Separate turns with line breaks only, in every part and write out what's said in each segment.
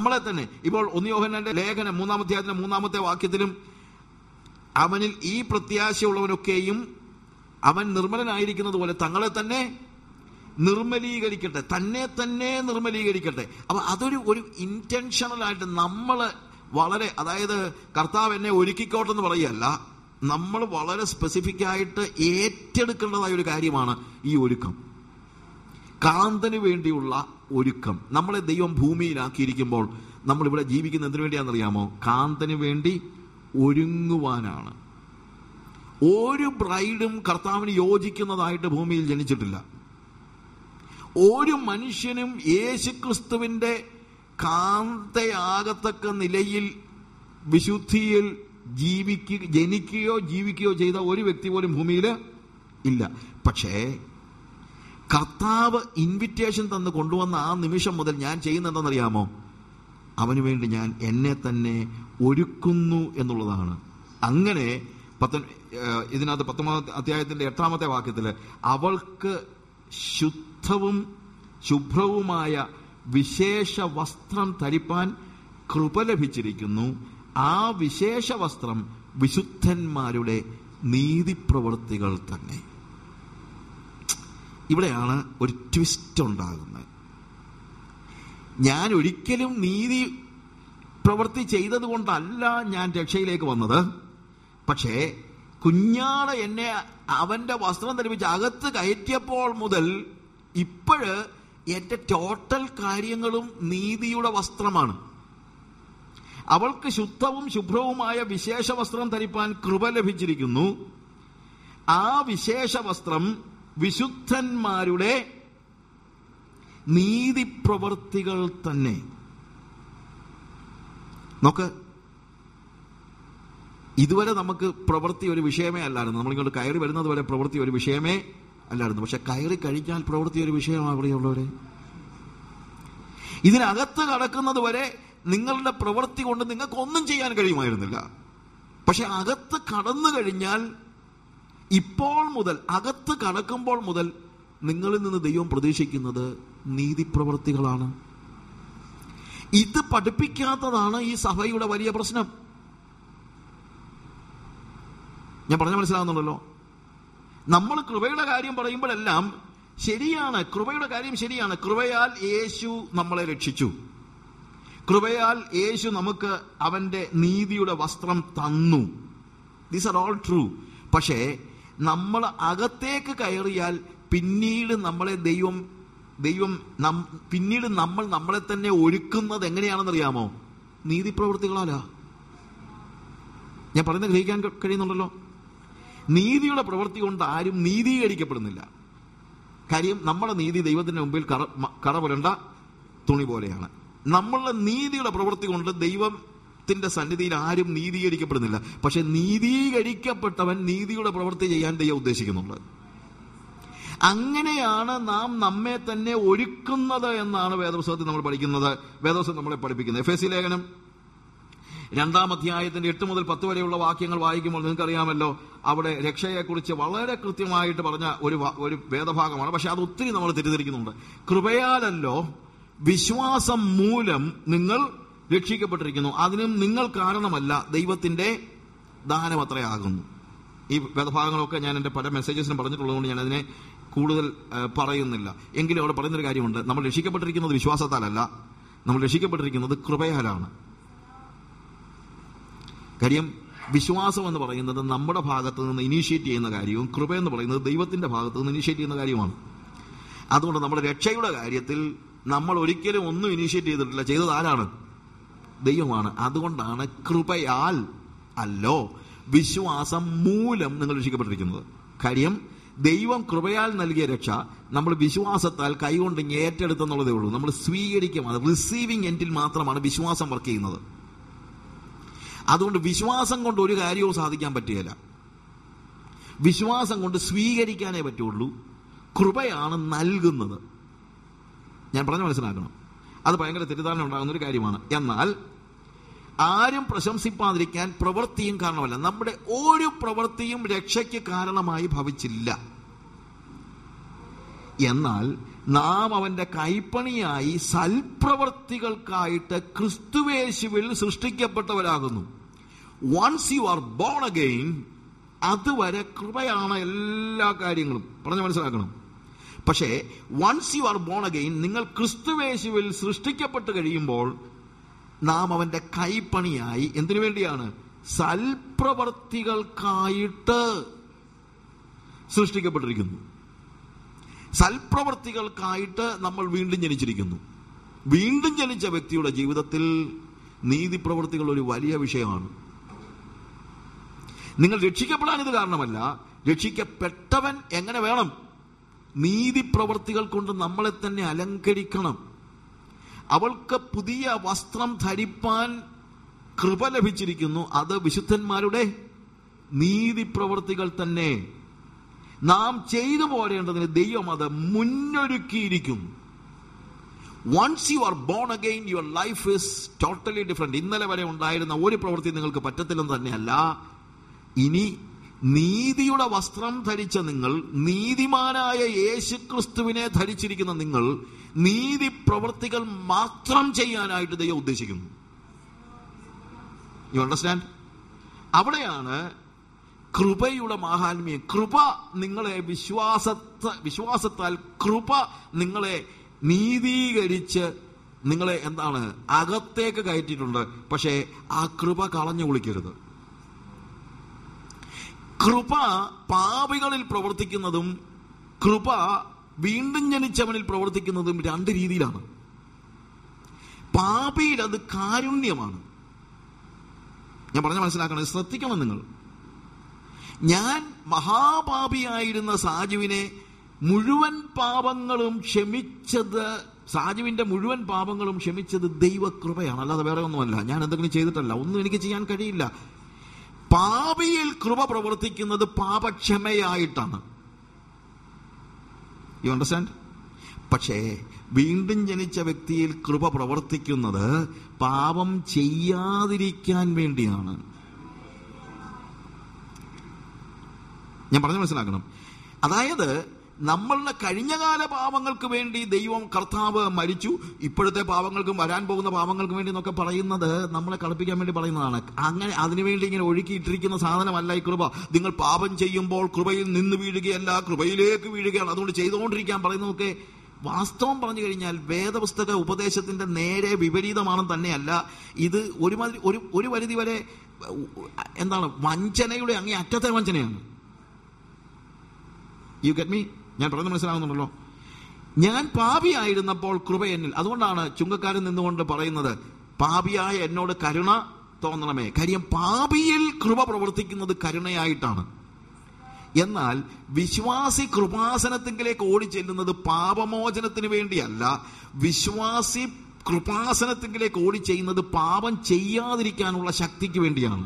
നമ്മളെ തന്നെ ഇപ്പോൾ ഒന്നിയോഹനന്റെ ലേഖനം മൂന്നാമത്തെ അതിന്റെ മൂന്നാമത്തെ വാക്യത്തിലും അവനിൽ ഈ പ്രത്യാശയുള്ളവനൊക്കെയും അവൻ നിർമ്മലനായിരിക്കുന്നത് പോലെ തങ്ങളെ തന്നെ നിർമ്മലീകരിക്കട്ടെ തന്നെ തന്നെ നിർമ്മലീകരിക്കട്ടെ അപ്പൊ അതൊരു ഒരു ഇന്റൻഷണൽ ആയിട്ട് നമ്മൾ വളരെ അതായത് കർത്താവ് എന്നെ ഒരുക്കിക്കോട്ടെന്ന് പറയല്ല നമ്മൾ വളരെ സ്പെസിഫിക് ആയിട്ട് ഏറ്റെടുക്കേണ്ടതായ ഒരു കാര്യമാണ് ഈ ഒരുക്കം കാന്തന് വേണ്ടിയുള്ള ഒരുക്കം നമ്മളെ ദൈവം ഭൂമിയിലാക്കിയിരിക്കുമ്പോൾ നമ്മൾ ഇവിടെ ജീവിക്കുന്ന എന്തിനു വേണ്ടിയാണെന്നറിയാമോ കാന്തന് വേണ്ടി ഒരുങ്ങുവാനാണ് ഒരു ബ്രൈഡും കർത്താവിന് യോജിക്കുന്നതായിട്ട് ഭൂമിയിൽ ജനിച്ചിട്ടില്ല ഒരു മനുഷ്യനും യേശുക്രിസ്തുവിന്റെ കാന്തയാകത്തക്ക നിലയിൽ വിശുദ്ധിയിൽ ജീവിക്കുക ജനിക്കുകയോ ജീവിക്കുകയോ ചെയ്ത ഒരു വ്യക്തി പോലും ഭൂമിയിൽ ഇല്ല പക്ഷേ കർത്താവ് ഇൻവിറ്റേഷൻ തന്ന് കൊണ്ടുവന്ന ആ നിമിഷം മുതൽ ഞാൻ ചെയ്യുന്നതെന്നറിയാമോ അവന് വേണ്ടി ഞാൻ എന്നെ തന്നെ ഒരുക്കുന്നു എന്നുള്ളതാണ് അങ്ങനെ പത്ത ഏഹ് ഇതിനകത്ത് പത്തൊമ്പതാമത്തെ അധ്യായത്തിന്റെ എട്ടാമത്തെ വാക്യത്തിൽ അവൾക്ക് ശുദ്ധവും ശുഭ്രവുമായ വിശേഷ വസ്ത്രം ധരിപ്പാൻ കൃപ ലഭിച്ചിരിക്കുന്നു ആ വിശേഷ വസ്ത്രം വിശുദ്ധന്മാരുടെ നീതിപ്രവൃത്തികൾ തന്നെ ഇവിടെയാണ് ഒരു ട്വിസ്റ്റ് ഉണ്ടാകുന്നത് ഞാൻ ഒരിക്കലും നീതി പ്രവൃത്തി ചെയ്തത് കൊണ്ടല്ല ഞാൻ രക്ഷയിലേക്ക് വന്നത് പക്ഷേ കുഞ്ഞാട് എന്നെ അവന്റെ വസ്ത്രം ധരിപ്പിച്ച് അകത്ത് കയറ്റിയപ്പോൾ മുതൽ ഇപ്പോഴ് എന്റെ ടോട്ടൽ കാര്യങ്ങളും നീതിയുടെ വസ്ത്രമാണ് അവൾക്ക് ശുദ്ധവും ശുഭ്രവുമായ വിശേഷ വസ്ത്രം ധരിപ്പാൻ കൃപ ലഭിച്ചിരിക്കുന്നു ആ വിശേഷ വസ്ത്രം വിശുദ്ധന്മാരുടെ നീതിപ്രവർത്തികൾ തന്നെ നോക്ക് ഇതുവരെ നമുക്ക് പ്രവൃത്തി ഒരു വിഷയമേ അല്ലായിരുന്നു നമ്മളിങ്ങോട്ട് കയറി വരുന്നത് വരെ പ്രവൃത്തി ഒരു വിഷയമേ അല്ലായിരുന്നു പക്ഷെ കയറി കഴിഞ്ഞാൽ പ്രവൃത്തി ഒരു വിഷയമാണ് അവിടെയുള്ളവരെ ഇതിനകത്ത് കടക്കുന്നത് വരെ നിങ്ങളുടെ പ്രവൃത്തി കൊണ്ട് നിങ്ങൾക്ക് ഒന്നും ചെയ്യാൻ കഴിയുമായിരുന്നില്ല പക്ഷെ അകത്ത് കടന്നു കഴിഞ്ഞാൽ ഇപ്പോൾ മുതൽ അകത്ത് കടക്കുമ്പോൾ മുതൽ നിങ്ങളിൽ നിന്ന് ദൈവം പ്രതീക്ഷിക്കുന്നത് നീതിപ്രവർത്തികളാണ് ഇത് പഠിപ്പിക്കാത്തതാണ് ഈ സഭയുടെ വലിയ പ്രശ്നം ഞാൻ പറഞ്ഞ മനസ്സിലാവുന്നുണ്ടല്ലോ നമ്മൾ കൃപയുടെ കാര്യം പറയുമ്പോഴെല്ലാം ശരിയാണ് കൃപയുടെ കാര്യം ശരിയാണ് കൃപയാൽ യേശു നമ്മളെ രക്ഷിച്ചു കൃപയാൽ യേശു നമുക്ക് അവന്റെ നീതിയുടെ വസ്ത്രം തന്നു ദീസ് ആർ ഓൾ ട്രൂ പക്ഷേ നമ്മൾ അകത്തേക്ക് കയറിയാൽ പിന്നീട് നമ്മളെ ദൈവം ദൈവം നം- പിന്നീട് നമ്മൾ നമ്മളെ തന്നെ ഒരുക്കുന്നത് എങ്ങനെയാണെന്നറിയാമോ നീതിപ്രവൃത്തികളാലാ ഞാൻ പറയുന്നത് ഗ്രഹിക്കാൻ ക- കഴിയുന്നുണ്ടല്ലോ നീതിയുടെ പ്രവൃത്തി കൊണ്ട് ആരും നീതീകരിക്കപ്പെടുന്നില്ല കാര്യം നമ്മുടെ നീതി ദൈവത്തിന്റെ മുമ്പിൽ കറ മ- കറ പുരണ്ട തുണി പോലെയാണ് നമ്മളുടെ നീതിയുടെ പ്രവൃത്തി കൊണ്ട് ദൈവത്തിന്റെ സന്നിധിയിൽ ആരും നീതീകരിക്കപ്പെടുന്നില്ല പക്ഷെ നീതീകരിക്കപ്പെട്ടവൻ നീതിയുടെ പ്രവൃത്തി ചെയ്യാൻ ദൈവം ഉദ്ദേശിക്കുന്നുണ്ട് അങ്ങനെയാണ് നാം നമ്മെ തന്നെ ഒരുക്കുന്നത് എന്നാണ് വേദപുസ്തകത്തിൽ നമ്മൾ പഠിക്കുന്നത് വേദപുസ്തകം നമ്മളെ പഠിപ്പിക്കുന്നത് എഫ് എസ് സി ലേഖനം രണ്ടാം അധ്യായത്തിന്റെ എട്ട് മുതൽ പത്ത് വരെയുള്ള വാക്യങ്ങൾ വായിക്കുമ്പോൾ നിങ്ങൾക്കറിയാമല്ലോ അവിടെ രക്ഷയെക്കുറിച്ച് വളരെ കൃത്യമായിട്ട് പറഞ്ഞ ഒരു വാ- ഒരു വേദഭാഗമാണ് പക്ഷെ അത് ഒത്തിരി നമ്മൾ തെറ്റിദ്ധരിക്കുന്നുണ്ട് കൃപയാലല്ലോ വിശ്വാസം മൂലം നിങ്ങൾ രക്ഷിക്കപ്പെട്ടിരിക്കുന്നു അതിനും നിങ്ങൾ കാരണമല്ല ദൈവത്തിന്റെ ദാനം അത്രയാകുന്നു ഈ വേദഭാഗങ്ങളൊക്കെ ഞാൻ എൻ്റെ പല മെസ്സേജസിനും പറഞ്ഞിട്ടുള്ളതുകൊണ്ട് ഞാൻ അതിനെ കൂടുതൽ ആ, പറയുന്നില്ല എങ്കിലും അവിടെ പറയുന്നൊരു കാര്യമുണ്ട് നമ്മൾ രക്ഷിക്കപ്പെട്ടിരിക്കുന്നത് വിശ്വാസത്താലല്ല നമ്മൾ രക്ഷിക്കപ്പെട്ടിരിക്കുന്നത് കൃപയാലാണ് കാര്യം വിശ്വാസം എന്ന് പറയുന്നത് നമ്മുടെ ഭാഗത്ത് നിന്ന് ഇനീഷ്യേറ്റ് ചെയ്യുന്ന കാര്യവും കൃപ എന്ന് പറയുന്നത് ദൈവത്തിന്റെ ഭാഗത്ത് നിന്ന് ഇനീഷ്യേറ്റ് ചെയ്യുന്ന കാര്യമാണ് അതുകൊണ്ട് നമ്മുടെ രക്ഷയുടെ കാര്യത്തിൽ നമ്മൾ ഒരിക്കലും ഒന്നും ഇനീഷ്യേറ്റ് ചെയ്തിട്ടില്ല ചെയ്തത് ആരാണ് ദൈവമാണ് അതുകൊണ്ടാണ് കൃപയാൽ അല്ലോ വിശ്വാസം മൂലം നിങ്ങൾ രക്ഷിക്കപ്പെട്ടിരിക്കുന്നത് കാര്യം ദൈവം കൃപയാൽ നൽകിയ രക്ഷ നമ്മൾ വിശ്വാസത്താൽ കൈകൊണ്ട് ഇങ്ങ് ഏറ്റെടുത്തെന്നുള്ളതേ ഉള്ളൂ നമ്മൾ സ്വീകരിക്കും അത് റിസീവിങ് എൻഡിൽ മാത്രമാണ് വിശ്വാസം വർക്ക് ചെയ്യുന്നത് അതുകൊണ്ട് വിശ്വാസം കൊണ്ട് ഒരു കാര്യവും സാധിക്കാൻ പറ്റുകയില്ല വിശ്വാസം കൊണ്ട് സ്വീകരിക്കാനേ പറ്റുള്ളൂ കൃപയാണ് നൽകുന്നത് ഞാൻ പറഞ്ഞ മനസ്സിലാക്കണം അത് ഭയങ്കര തെറ്റിദ്ധാരണ ഉണ്ടാകുന്ന ഒരു കാര്യമാണ് എന്നാൽ ആരും പ്രശംസിപ്പാതിരിക്കാൻ പ്രവൃത്തിയും കാരണമല്ല നമ്മുടെ ഒരു പ്രവൃത്തിയും രക്ഷയ്ക്ക് കാരണമായി ഭവിച്ചില്ല എന്നാൽ നാം അവന്റെ കൈപ്പണിയായി സൽപ്രവർത്തികൾക്കായിട്ട് ക്രിസ്തുവേശുവിൽ സൃഷ്ടിക്കപ്പെട്ടവരാകുന്നു once you are born again അതുവരെ കൃപയാണ് എല്ലാ കാര്യങ്ങളും പറഞ്ഞു മനസ്സിലാക്കണം പക്ഷേ once you are born again നിങ്ങൾ ക്രിസ്തുവേശുവിൽ സൃഷ്ടിക്കപ്പെട്ട് കഴിയുമ്പോൾ നാം അവന്റെ കൈപ്പണിയായി എന്തിനു വേണ്ടിയാണ് സൽപ്രവർത്തികൾക്കായിട്ട് സൃഷ്ടിക്കപ്പെട്ടിരിക്കുന്നു സൽപ്രവർത്തികൾക്കായിട്ട് നമ്മൾ വീണ്ടും ജനിച്ചിരിക്കുന്നു വീണ്ടും ജനിച്ച വ്യക്തിയുടെ ജീവിതത്തിൽ നീതിപ്രവർത്തികൾ ഒരു വലിയ വിഷയമാണ് നിങ്ങൾ രക്ഷിക്കപ്പെടാൻ ഇത് കാരണമല്ല രക്ഷിക്കപ്പെട്ടവൻ എങ്ങനെ വേണം നീതിപ്രവർത്തികൾ കൊണ്ട് നമ്മളെ തന്നെ അലങ്കരിക്കണം അവൾക്ക് പുതിയ വസ്ത്രം ധരിപ്പാൻ കൃപ ലഭിച്ചിരിക്കുന്നു അത് വിശുദ്ധന്മാരുടെ നീതിപ്രവർത്തികൾ തന്നെ നാം ചെയ്തു പോരേണ്ടതിന് ദൈവം അത് മുന്നൊരുക്കിയിരിക്കുന്നു once you are born again your life is totally different ഇന്നലെ വരെ ഉണ്ടായിരുന്ന ഒരു പ്രവൃത്തി നിങ്ങൾക്ക് പറ്റത്തില്ലെന്ന് തന്നെയല്ല ഇനി നീതിയുടെ വസ്ത്രം ധരിച്ച നിങ്ങൾ നീതിമാനായ യേശു ക്രിസ്തുവിനെ ധരിച്ചിരിക്കുന്ന നിങ്ങൾ നീതി പ്രവൃത്തികൾ മാത്രം ചെയ്യാനായിട്ട് ദൈവം ഉദ്ദേശിക്കുന്നു യു അണ്ടർസ്റ്റാൻഡ് അവിടെയാണ് കൃപയുടെ മാഹാത്മ്യം കൃപ നിങ്ങളെ വിശ്വാസത്ത വിശ്വാസത്താൽ കൃപ നിങ്ങളെ നീതീകരിച്ച് നിങ്ങളെ എന്താണ് അകത്തേക്ക് കയറ്റിയിട്ടുണ്ട് പക്ഷേ ആ കൃപ കളഞ്ഞു കുളിക്കരുത് കൃപ പാപികളിൽ പ്രവർത്തിക്കുന്നതും കൃപ വീണ്ടും ജനിച്ചവനിൽ പ്രവർത്തിക്കുന്നതും രണ്ട് രീതിയിലാണ് പാപിയിൽ അത് കാരുണ്യമാണ് ഞാൻ പറഞ്ഞ മനസ്സിലാക്കണം ശ്രദ്ധിക്കണം നിങ്ങൾ ഞാൻ മഹാപാപിയായിരുന്ന സാജുവിനെ മുഴുവൻ പാപങ്ങളും ക്ഷമിച്ചത് സാജുവിന്റെ മുഴുവൻ പാപങ്ങളും ക്ഷമിച്ചത് ദൈവകൃപയാണ് അല്ലാതെ വേറെ ഒന്നുമല്ല ഞാൻ എന്തെങ്കിലും ചെയ്തിട്ടല്ല ഒന്നും എനിക്ക് ചെയ്യാൻ കഴിയില്ല പാപിയിൽ കൃപ പ്രവർത്തിക്കുന്നത് പാപക്ഷമയായിട്ടാണ് യു അണ്ടർസ്റ്റാൻഡ് പക്ഷേ വീണ്ടും ജനിച്ച വ്യക്തിയിൽ കൃപ പ്രവർത്തിക്കുന്നത് പാപം ചെയ്യാതിരിക്കാൻ വേണ്ടിയാണ് ഞാൻ പറഞ്ഞു മനസ്സിലാക്കണം അതായത് നമ്മളുടെ കഴിഞ്ഞകാല പാപങ്ങൾക്ക് വേണ്ടി ദൈവം കർത്താവ് മരിച്ചു ഇപ്പോഴത്തെ പാപങ്ങൾക്കും വരാൻ പോകുന്ന പാപങ്ങൾക്കും വേണ്ടി എന്നൊക്കെ പറയുന്നത് നമ്മളെ കളിപ്പിക്കാൻ വേണ്ടി പറയുന്നതാണ് അങ്ങനെ അതിനുവേണ്ടി ഇങ്ങനെ ഒഴുക്കിയിട്ടിരിക്കുന്ന സാധനമല്ല ഈ കൃപ നിങ്ങൾ പാപം ചെയ്യുമ്പോൾ കൃപയിൽ നിന്ന് വീഴുകയല്ല കൃപയിലേക്ക് വീഴുകയാണ് അതുകൊണ്ട് ചെയ്തുകൊണ്ടിരിക്കാൻ പറയുന്നതൊക്കെ വാസ്തവം പറഞ്ഞു കഴിഞ്ഞാൽ വേദപുസ്തക ഉപദേശത്തിന്റെ നേരെ വിപരീതമാണെന്ന് തന്നെയല്ല ഇത് ഒരുമാതിരി ഒരു ഒരു പരിധി വരെ എന്താണ് വഞ്ചനയുടെ അങ്ങേ അറ്റത്തെ വഞ്ചനയാണ് യു ഗെറ്റ് മീ ഞാൻ പറയുന്നത് മനസ്സിലാകുന്നുണ്ടല്ലോ ഞാൻ പാപിയായിരുന്നപ്പോൾ കൃപ എന്നിൽ അതുകൊണ്ടാണ് ചുങ്കക്കാരൻ നിന്നുകൊണ്ട് പറയുന്നത് പാപിയായ എന്നോട് കരുണ തോന്നണമേ കാര്യം പാപിയിൽ കൃപ പ്രവർത്തിക്കുന്നത് കരുണയായിട്ടാണ് എന്നാൽ വിശ്വാസി കൃപാസനത്തിങ്കിലേക്ക് ഓടിച്ചെല്ലുന്നത് പാപമോചനത്തിന് വേണ്ടിയല്ല വിശ്വാസി കൃപാസനത്തിങ്കിലേക്ക് ഓടിച്ചെയ്യുന്നത് പാപം ചെയ്യാതിരിക്കാനുള്ള ശക്തിക്ക് വേണ്ടിയാണ്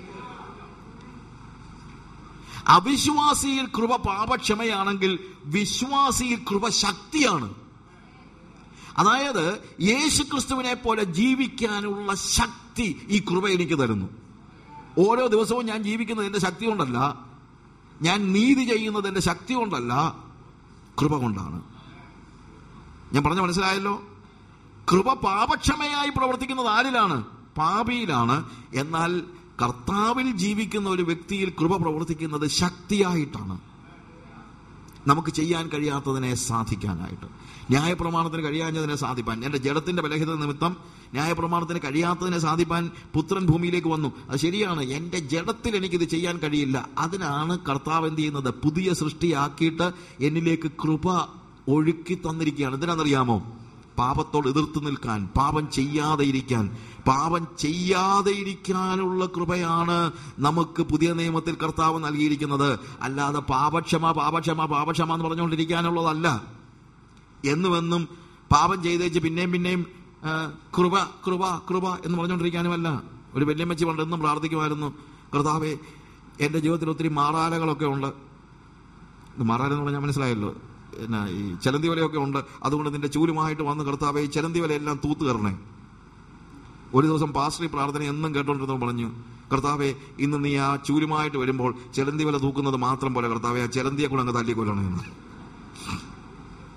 അവിശ്വാസിയിൽ കൃപ പാപക്ഷമയാണെങ്കിൽ വിശ്വാസിയിൽ കൃപ ശക്തിയാണ് അതായത് യേശു ക്രിസ്തുവിനെ പോലെ ജീവിക്കാനുള്ള ശക്തി ഈ കൃപ എനിക്ക് തരുന്നു ഓരോ ദിവസവും ഞാൻ ജീവിക്കുന്നത് എന്റെ ശക്തി കൊണ്ടല്ല ഞാൻ നീതി ചെയ്യുന്നത് എന്റെ ശക്തി കൊണ്ടല്ല കൃപ കൊണ്ടാണ് ഞാൻ പറഞ്ഞ മനസ്സിലായല്ലോ കൃപ പാപക്ഷമയായി പ്രവർത്തിക്കുന്നത് ആരിലാണ് പാപിയിലാണ് എന്നാൽ കർത്താവിൽ ജീവിക്കുന്ന ഒരു വ്യക്തിയിൽ കൃപ പ്രവർത്തിക്കുന്നത് ശക്തിയായിട്ടാണ് നമുക്ക് ചെയ്യാൻ കഴിയാത്തതിനെ സാധിക്കാനായിട്ട് ന്യായപ്രമാണത്തിന് കഴിയാഞ്ഞതിനെ സാധിപ്പാൻ എന്റെ ജഡത്തിന്റെ ബലഹീനത നിമിത്തം ന്യായപ്രമാണത്തിന് കഴിയാത്തതിനെ സാധിപ്പാൻ പുത്രൻ ഭൂമിയിലേക്ക് വന്നു അത് ശരിയാണ് എന്റെ ജഡത്തിൽ എനിക്കിത് ചെയ്യാൻ കഴിയില്ല അതിനാണ് കർത്താവ് എന്ത് ചെയ്യുന്നത് പുതിയ സൃഷ്ടിയാക്കിയിട്ട് എന്നിലേക്ക് കൃപ ഒഴുക്കി തന്നിരിക്കുകയാണ് എന്തിനാണെന്നറിയാമോ പാപത്തോട് എതിർത്ത് നിൽക്കാൻ പാപം ചെയ്യാതെ ഇരിക്കാൻ പാപം ചെയ്യാതെ ഇരിക്കാനുള്ള കൃപയാണ് നമുക്ക് പുതിയ നിയമത്തിൽ കർത്താവ് നൽകിയിരിക്കുന്നത് അല്ലാതെ പാപക്ഷമ പാപക്ഷമ പാപക്ഷമ എന്ന് പറഞ്ഞുകൊണ്ടിരിക്കാനുള്ളതല്ല എന്നുമെന്നും പാപം ചെയ്തേച്ച് പിന്നെയും പിന്നെയും ആ, കൃപ കൃപ കൃപ എന്ന് പറഞ്ഞുകൊണ്ടിരിക്കാനുമല്ല ഒരു വല്യമ്മച്ചി പണ്ട് എന്നും പ്രാർത്ഥിക്കുമായിരുന്നു കർത്താവെ എന്റെ ജീവിതത്തിൽ ഒത്തിരി മാറാലകളൊക്കെ ഉണ്ട് ഇത് മാറാലെന്ന് പറഞ്ഞാൽ മനസ്സിലായല്ലോ എന്നാ ഈ ചലന്തി വലയൊക്കെ ഉണ്ട് അതുകൊണ്ട് നിന്റെ ചൂലുമായിട്ട് വന്ന് കർത്താവെ ഈ ചലന്തി വലയെല്ലാം തൂത്ത് കയറണേ ഒരു ദിവസം പാസ്റ്ററി പ്രാർത്ഥന എന്നും കേട്ടോണ്ടിരുന്നപ്പോൾ പറഞ്ഞു കർത്താവെ ഇന്ന് നീ ആ ചൂലുമായിട്ട് വരുമ്പോൾ ചെലന്തി വല തൂക്കുന്നത് മാത്രം പോലെ കർത്താവെ ആ ചെലന്തിയെ കൂടെ അങ്ങ് തല്ലിക്കൊല്ലണം എന്ന്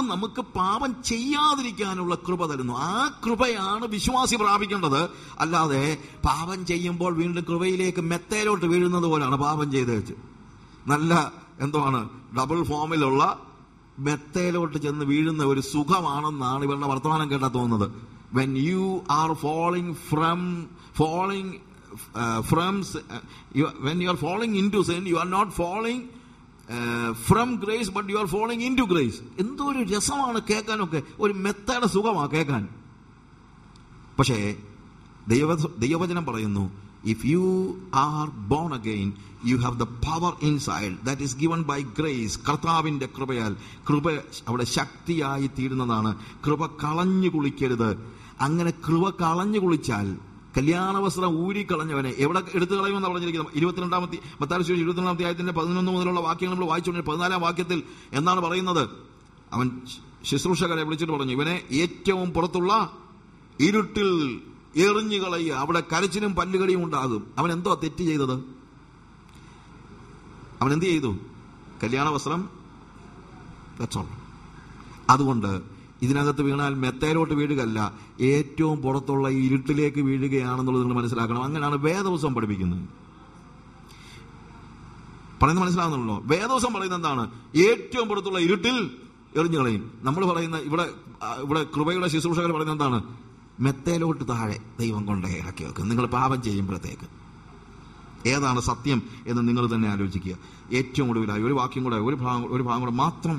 നമുക്ക് പാപം ചെയ്യാതിരിക്കാനുള്ള കൃപ തരുന്നു ആ കൃപയാണ് വിശ്വാസി പ്രാപിക്കേണ്ടത് അല്ലാതെ പാപം ചെയ്യുമ്പോൾ വീണ്ടും കൃപയിലേക്ക് മെത്തേലോട്ട് വീഴുന്നത് പോലാണ് പാപം ചെയ്ത് വെച്ച് നല്ല എന്തുവാണ് ഡബിൾ ഫോമിലുള്ള മെത്തേലോട്ട് ചെന്ന് വീഴുന്ന ഒരു സുഖമാണെന്നാണ് ഇവരുടെ വർത്തമാനം കേട്ടാ തോന്നുന്നത് when you are falling from falling from when you are falling into sin you are not falling from grace but you are falling into grace എന്തോ ഒരു രസമാണ് കേൾക്കാനൊക്കെ ഒരു മെത്തേഡ് സുഖമാണ് കേൾക്കാൻ പക്ഷേ ദൈവ ദൈവവചനം പറയുന്നു if you are born again you have the power inside that is given by grace കർത്താവിന്റെ കൃപയാൽ കൃപ അവിടെ ശക്തിയായി തീരുന്നതാണ് കൃപ കളഞ്ഞു കുളിക്കരുത് അങ്ങനെ കൃപ കളഞ്ഞു കുളിച്ചാൽ കല്യാണ വസ്ത്രം ഊരിക്കളഞ്ഞവനെ എവിടെ എടുത്തു കളയുമെന്ന് പറഞ്ഞിരിക്കുന്നത് ഇരുപത്തിരണ്ടാമത്തെ മത്താരി ഇരുപത്തിരണ്ടാമത്തെ ആയത്തിന്റെ പതിനൊന്ന് മുതലുള്ള വാക്യങ്ങൾ നമ്മൾ വായിച്ചുകൊണ്ട് പതിനാലാം വാക്യത്തിൽ എന്താണ് പറയുന്നത് അവൻ ശുശ്രൂഷകരെ വിളിച്ചിട്ട് പറഞ്ഞു ഇവനെ ഏറ്റവും പുറത്തുള്ള ഇരുട്ടിൽ എറിഞ്ഞു കളയുക അവിടെ കരച്ചിലും പല്ലുകടിയും ഉണ്ടാകും അവൻ എന്തോ തെറ്റ് ചെയ്തത് അവൻ എന്ത് ചെയ്തു കല്യാണ വസ്ത്രം That's all. അതുകൊണ്ട് ഇതിനകത്ത് വീണാൽ മെത്തേലോട്ട് വീഴുകയല്ല ഏറ്റവും പുറത്തുള്ള ഈ ഇരുട്ടിലേക്ക് വീഴുകയാണെന്നുള്ളത് നിങ്ങൾ മനസ്സിലാക്കണം അങ്ങനെയാണ് വേദവസം പഠിപ്പിക്കുന്നത് പറയുന്നത് മനസ്സിലാകുന്നുള്ളൂ വേദവസം പറയുന്നത് എന്താണ് ഏറ്റവും പുറത്തുള്ള ഇരുട്ടിൽ എറിഞ്ഞു കളയും നമ്മൾ പറയുന്ന ഇവിടെ ആ, ഇവിടെ കൃപയുടെ ശുശ്രൂഷകർ പറയുന്നത് എന്താണ് മെത്തേലോട്ട് താഴെ ദൈവം കൊണ്ടേ ഇറക്കി വെക്കും നിങ്ങൾ പാപം ചെയ്യുമ്പോഴത്തേക്ക് ഏതാണ് സത്യം എന്ന് നിങ്ങൾ തന്നെ ആലോചിക്കുക ഏറ്റവും ഒടുവിലായി ഒരു വാക്യം കൂടെ ഒരു ഭാഗം ഒരു ഭാഗം കൂടെ മാത്രം